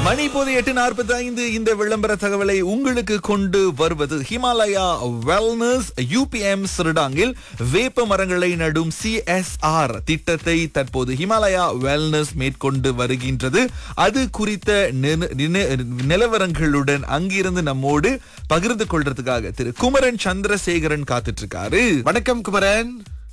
மணி இப்போது எட்டு நாற்பத்தி ஐந்து இந்த விளம்பர தகவலை உங்களுக்கு கொண்டு வருவது ஹிமாலயா வெல்னஸ் யூபிஎம் சிறுடாங்கில் வேப்ப மரங்களை நடும் சிஎஸ்ஆர் திட்டத்தை தற்போது ஹிமாலயா வெல்னஸ் மேற்கொண்டு வருகின்றது அது குறித்த நின- நின- நிலவரங்களுடன் அங்கிருந்து நம்மோடு பகிர்ந்து கொள்றதுக்காக திரு குமரன் சந்திரசேகரன் காத்துட்டு இருக்காரு வணக்கம் குமரன்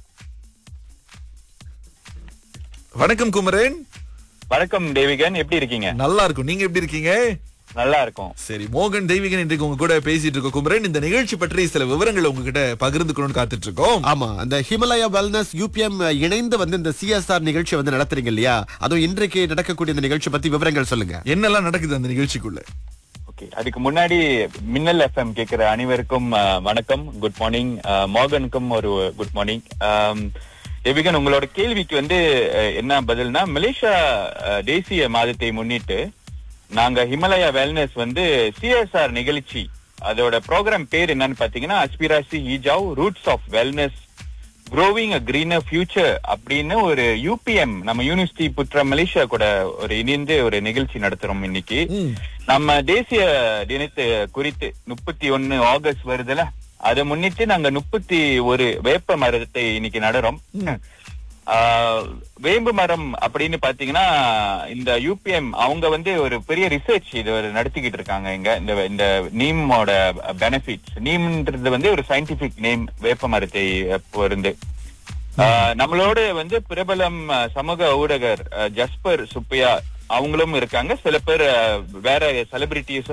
வணக்கம் குமரன் வணக்கம் தேவிகன் எப்படி இருக்கீங்க நல்லா இருக்கும் நீங்க எப்படி இருக்கீங்க நல்லா இருக்கும் சரி மோகன் தெய்வீகன் இன்றைக்கு உங்க கூட பேசிட்டு இருக்கோம் குமரன் இந்த நிகழ்ச்சி பற்றி சில விவரங்களை உங்ககிட்ட பகிர்ந்துக்கணும்னு காத்துட்டு இருக்கோம் ஆமா அந்த ஹிமாலயா வெல்னஸ் யூபிஎம் இணைந்து வந்து இந்த சிஎஸ்ஆர் நிகழ்ச்சி வந்து நடத்துறீங்க இல்லையா அதுவும் இன்றைக்கு நடக்கக்கூடிய இந்த நிகழ்ச்சி பத்தி விவரங்கள் சொல்லுங்க என்னெல்லாம் நடக்குது அந்த நிகழ்ச்சிக்குள்ள ஓகே அதுக்கு முன்னாடி மின்னல் எஃப்எம் கேக்குற அனைவருக்கும் அஹ், வணக்கம் குட் மார்னிங் மோகனுக்கும் ஒரு குட் மார்னிங் தேவிகன் உங்களோட கேள்விக்கு வந்து அஹ், என்ன பதில்னா மலேசியா அஹ், தேசிய மாதத்தை முன்னிட்டு நாங்க ஹிமாலயா வெல்னஸ் வந்து சிஎஸ்ஆர் நிகழ்ச்சி அதோட ப்ரோக்ராம் பேர் என்னன்னு பாத்தீங்கன்னா அஸ்பிராசி ஹிஜாவ் roots of wellness growing a greener future அப்படின்னு ஒரு யூபிஎம் நம்ம யூனிவர்சிட்டி புற்ற மலேசியா கூட ஒரு இணைந்து ஒரு நிகழ்ச்சி நடத்துறோம் இன்னைக்கு நம்ம தேசிய தினத்தை குறித்து முப்பத்தி ஒன்னு ஆகஸ்ட் வருதுல அதை முன்னிட்டு நாங்க முப்பத்தி ஒரு வேப்ப மரத்தை இன்னைக்கு நடுறோம் ஆஹ், வேம்பு மரம் அப்படின்னு பாத்தீங்கன்னா இந்த யூபிஎம் அவங்க வந்து ஒரு பெரிய ரிசர்ச் இது ஒரு நடத்திக்கிட்டு இருக்காங்க இங்க இந்த இந்த நீமோட பெனிஃபிட்ஸ் நீம்ன்றது வந்து ஒரு சயின்டிபிக் நேம் வேப்ப மரத்தை பொருந்து ஆஹ், நம்மளோட வந்து பிரபலம் அஹ், சமூக ஊடகர் அஹ், ஜஸ்பர் சுப்பையா அவங்களும் இருக்காங்க சில பேர் அஹ், வேற செலிபிரிட்டிஸும்